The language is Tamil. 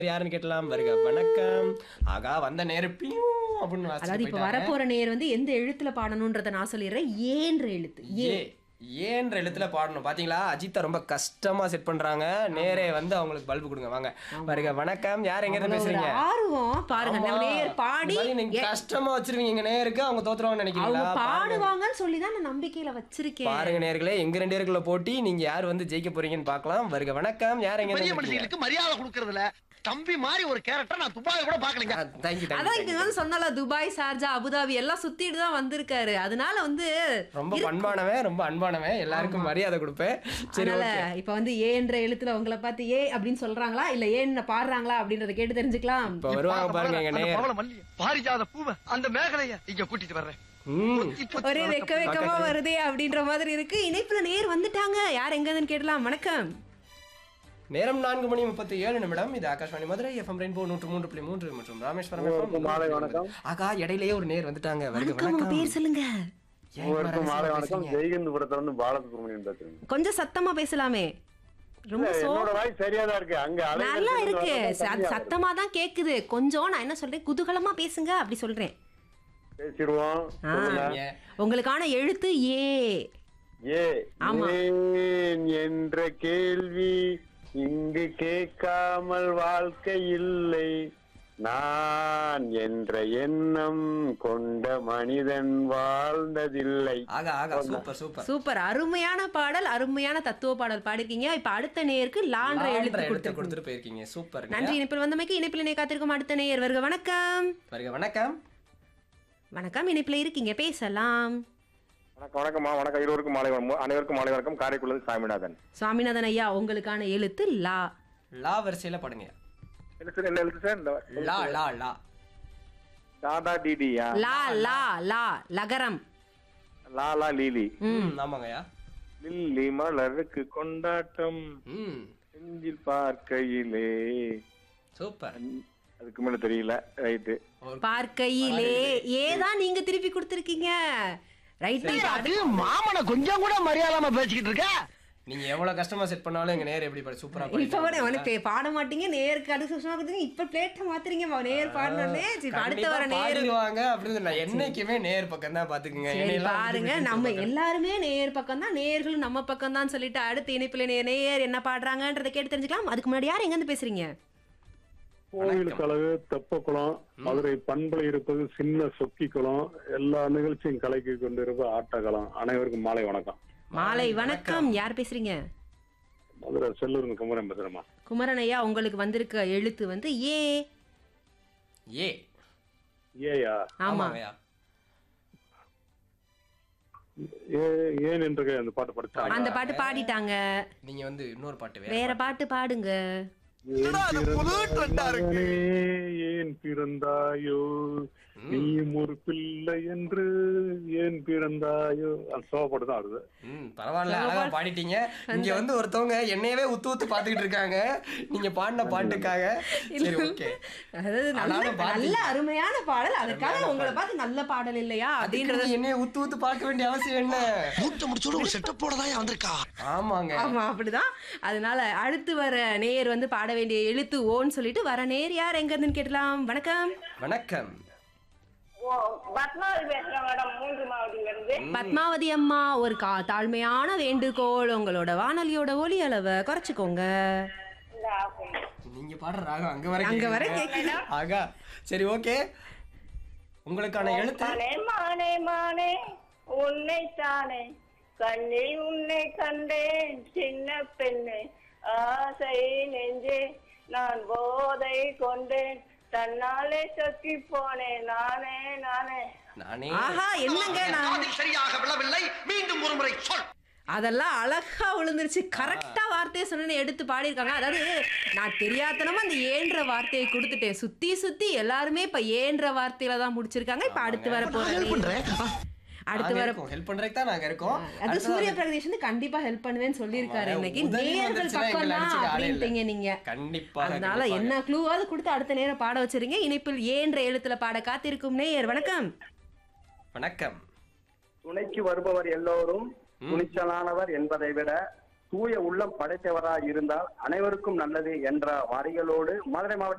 யாருன்னு கேட்டலாம் வருக வணக்கம் ஆகா வந்த நேரப்பியும் அப்படின்னு அதாவது வாசிட்டு இப்ப போயிட்டாங்க. வரப்போற நேர் வந்து எந்த எழுத்துல பாடணும்ன்றத நான் சொல்லிடுறேன் ஏன்ற எழுத்து ஏ ஏ ஏன்ற எழுத்துல பாடணும் பாத்தீங்களா அஜித்தா ரொம்ப கஷ்டமா செட் பண்றாங்க நேரே வந்து அவங்களுக்கு பல்பு கொடுங்க வாங்க வருக வணக்கம் யார் எங்க இருந்து அவ்வளவு ஒரு பேசுறீங்க ஆர்வம் பாருங்க ஆமா. நம்ம நேர் பாடி இந்த மாதிரி நீங்க ஏ- கஷ்டமா வச்சிருவீங்க எங்க நேருக்கு அவங்க தோத்துருவாங்கன்னு அவங்க நினைக்கிறீங்களா பாருங்க. பாடுவாங்கன்னு சொல்லி தான் நான் நம்பிக்கையில வச்சிருக்கேன் பாருங்க நேர்களே எங்க ரெண்டு பேருக்குள்ள போட்டி நீங்க யார் வந்து ஜெயிக்க போறீங்கன்னு பார்க்கலாம் வருக வணக்கம் யார் எங்க பெரிய இருந்து மனுஷங்களுக்கு மரியாதை கொடுக்கறதுல தம்பி மாதிரி ஒரு கேரக்டர் நான் துபாயில கூட பாக்கலங்க தேங்க்யூ அதான் இங்க வந்து சொன்னால துபாய் சார்ஜா அபுதாபி எல்லாம் சுத்திட்டு தான் வந்திருக்காரு அதனால வந்து ரொம்ப பண்பானவன் ரொம்ப அன்பானவன் எல்லாருக்கும் மரியாதை கொடுப்பேன் சரி அதனால ஓகே இப்ப வந்து ஏன்ற எழுத்துல உங்களை பார்த்து ஏ அப்படின்னு சொல்றாங்களா இல்ல ஏன்னு பாடுறாங்களா அப்படின்றத கேட்டு தெரிஞ்சுக்கலாம் இப்ப வருவாங்க பாருங்க எங்க அந்த நேர் பவள மல்லி பாரிஜாத பூவ அந்த மேகலைய இங்க கூட்டிட்டு வர்றேன் ம் இப்ப ஒரே வெக்க வெக்கமா வருதே அப்படின்ற மாதிரி இருக்கு இணைப்புல நேர் வந்துட்டாங்க யார் எங்கன்னு கேட்டலாம் வணக்கம் நேரம் நான்கு மணி முப்பத்தி ஏழு நிமிடம் இது ஆகாஷ்வாணி மதுரை எஃப்எம் ரெயின்போ நூற்று மூன்று புள்ளி மூன்று மற்றும் ராமேஸ்வரம் FM மாலை வணக்கம். ஆகா இடையிலேயே ஒரு நேர் வந்துட்டாங்க வருக வணக்கம் உங்க வணக்கம் பேர் சொல்லுங்க ஏன் இவ்வளவு உங்களுக்கும் மாலை ரகசியமா வணக்கம் பேசுறீங்க? ஜெய்கந்தபுரத்துல இருந்து பாலசுப்ரமணியன் பேசுறேன் கொஞ்சம் சத்தமா பேசலாமே ரொம்ப இல்ல, சோ என்னோட வாய் சரியா தான் இருக்கு அங்க அலைவரிசை நல்லா வந்து இருக்கு வரதான் ச- அது கம்மியா சத்தமா தான் கேக்குது கொஞ்சம் நான் என்ன சொல்றேன் குதூகலமா பேசுங்க அப்படி சொல்றேன் வருது. பேசிடுவோம் ஆ. சொல்லுங்க. சரிங்க. உங்களுக்கான எழுத்து ஏ ஏ ஆமா. ஏன் என்ற கேள்வி இங்கு கேட்காமல் வாழ்க்கை இல்லை நான் என்ற எண்ணம் கொண்ட மனிதன் வாழ்ந்ததில்லை ஆகா ஆகா சூப்பர் சூப்பர் சூப்பர் அருமையான பாடல் அருமையான தத்துவ பாடல் பாடிருக்கீங்க இப்ப அடுத்த நேருக்கு லான்ற லான்ற எழுத்து எழுத்து கொடுத்து கொடுத்துட்டு போயிருக்கீங்க சூப்பர் நன்றி இணைப்பில் வந்தமைக்கு இணைப்பில் இணை காத்திருக்கும் அடுத்த நேயர் வருக வணக்கம் வருக வணக்கம் வணக்கம் இணைப்பில் இருக்கீங்க பேசலாம் வணக்கம் வணக்கம்மா வணக்கம் இருவருக்கும் மாலை வணக்கம் அனைவருக்கும் மாலை வணக்கம் காரைக்குள்ளது சாமிநாதன் சுவாமிநாதன் ஐயா உங்களுக்கான எழுத்து லா லா வரிசையில பாடுங்க என்ன சார் என்ன எழுத்து சார் இந்த லா லா லா டாடா டிடியா லா லா லா லகரம் லாலா லீலி ம் ஆமாங்கய்யா லில்லி மலருக்கு கொண்டாட்டம் ம் நெஞ்சில் பார்க்கையிலே சூப்பர் அதுக்கு மேல தெரியல ரைட்டு ஒரு- பார்க்கையிலே ஏதான் நீங்க திருப்பி கொடுத்துருக்கீங்க ரைட்டு அது மாமனை கொஞ்சம் கூட மரியாதாம பேசிக்கிட்டு இருக்க நீங்க எவ்வளவு கஷ்டமா செட் பண்ணாலும் எங்க நேர் எப்படி பாடு சூப்பரா இப்ப கூட பாடிட்டாங்க. உனக்கு பாட மாட்டீங்க நேருக்கு அடுத்த வருஷமா கொடுத்தீங்க இப்ப பிளேட்ட மாத்துறீங்க ம- நேர் பாடணுன்னே சரி இப்ப அடுத்த கண்டிப்பா வர நேர் பாடிடுவாங்க அப்படின்னு நான் என்னைக்குமே நேர் பக்கம் தான் பாத்துக்குங்க சரி என்னையெல்லாம் பாருங்க வந்து நம்ம பார்க்கறது. எல்லாருமே நேர் பக்கம் தான் நேர்களும் நம்ம பக்கம் தான் சொல்லிட்டு அடுத்த இணைப்புல நே- நேர் என்ன பாடுறாங்கன்றதை கேட்டு தெரிஞ்சுக்கலாம் அதுக்கு முன்னாடி யார் எங்க இருந்து பேசுறீங்க கோவில் கழகு தெப்பக்குளம் மதுரை பண்பலை இருப்பது சின்ன சொக்கி குளம் எல்லா நிகழ்ச்சியும் கலக்கி கொண்டிருப்ப ஆட்டக்களம் அனைவருக்கும் மாலை வணக்கம் மாலை வணக்கம் யார் பேசுறீங்க மதுரை செல்லூருங்க குமரன் பேசுறேம்மா குமரன் ஐயா உங்களுக்கு வந்திருக்க எழுத்து வந்து ஏ ஏ ஏயா ஆமா ஆமாங்கய்யா ஏ ஏன் என்று அந்த பாட்டு படிச்சாங்க அந்த பாட்டு பாடிட்டாங்க நீங்க வந்து இன்னொரு பாட்டு வேற வேற பாட்டு பாடுங்க ஏன் புது ட்ரெண்டா இருக்கு பிறந்தாயே, ஏன் பிறந்தாயோ நீயும் ஒரு பிள்ளை என்று ஏன் பிறந்தாயோ அந்த சோகப்பாட்டு தான் வருது ம் பரவாயில்ல அழகா பாடிட்டீங்க இங்க வந்து ஒருத்தவங்க என்னையவே உத்து உத்து பாத்துக்கிட்டு இருக்காங்க நீங்க பாடின பாட்டுக்காக சரி ஓகே அதாவது நல்ல ஆனாலும் பாத்தீங்க. நல்ல அருமையான பாடல் அதுக்காக உங்களை பார்த்து நல்ல பாடல் இல்லையா அப்படின்றது அப்படின்றது என்னைய உத்து உத்து பார்க்க வேண்டிய அவசியம் என்ன மூத்த முடிச்சோட ஒரு செட்டப்போட தான் வந்திருக்கா ஆமாங்க ஆமா அப்படிதான் அதனால அடுத்து வர நேர் வந்து பாட வேண்டிய எழுத்து ஓன்னு சொல்லிட்டு வர நேர் யார் எங்க இருந்துன்னு கேட்டலாம் வணக்கம் வணக்கம் ஓ பத்மாவதி பேசுறேன் மேடம் மூன்று மாவட்டத்துல இருந்து பத்மாவதி அம்மா ஒரு கா தாழ்மையான வேண்டுகோள் உங்களோட வானொலியோட ஒலி அளவை குறைச்சிக்கோங்க இந்த ஆகும். நீங்க பாடுற ராகம் அங்க வர அங்க வர கேக்குதுங்க. ஆகா சரி ஓகே உங்களுக்கான எழுத்து மானே மானே மானே உன்னை தானே கண்ணில் உன்னை கண்டேன் சின்ன பெண்ணே ஆசை நெஞ்சே நான் போதை கொண்டேன் தன்னாலே சொக்கி போனேன் நானே நானே நானே ஆஹா என்னங்க நான் காதில் சரியாக விழவில்லை மீண்டும் ஒரு முறை சொல் அதெல்லாம் அழகா விழுந்துருச்சு கரெக்டா வார்த்தையை சொன்னு எடுத்து பாடியிருக்காங்க அதாவது நான் தெரியாதனமா அந்த ஏன்ற வார்த்தையை கொடுத்துட்டேன் சுத்தி சுத்தி எல்லாருமே இப்ப ஏன்ற வார்த்தையில தான் முடிச்சிருக்காங்க இப்ப அடுத்து வர போற அடுத்து வர ஹெல்ப் பண்றதுக்கு தான் நாங்க இருக்கோம் அது அடுத்ததா சூரிய பிரகதீஷ் வந்து கண்டிப்பா ஹெல்ப் பண்ணுவேன்னு சொல்லியிருக்காரு ஆமா, இன்னைக்கு உதவி நேர்கள் வந்துருச்சுன்னா பக்கம் எங்களை தான் அடிச்சுக்க ஆளே இல்ல. அப்படின்ட்டீங்க நீங்க கண்டிப்பாக, அதனால கண்டிப்பாக. என்ன க்ளூவாவது கொடுத்து அடுத்த நேரம் பாட வச்சிருங்க இணைப்பில் ஏன்ற எழுத்துல பாட காத்திருக்கும் நேயர் வணக்கம் வணக்கம் துணைக்கு வருபவர் எல்லோரும் துணிச்சலானவர் என்பதை விட தூய உள்ளம் படைத்தவராய் இருந்தால் அனைவருக்கும் நல்லது என்ற வரிகளோடு மதுரை மாவட்ட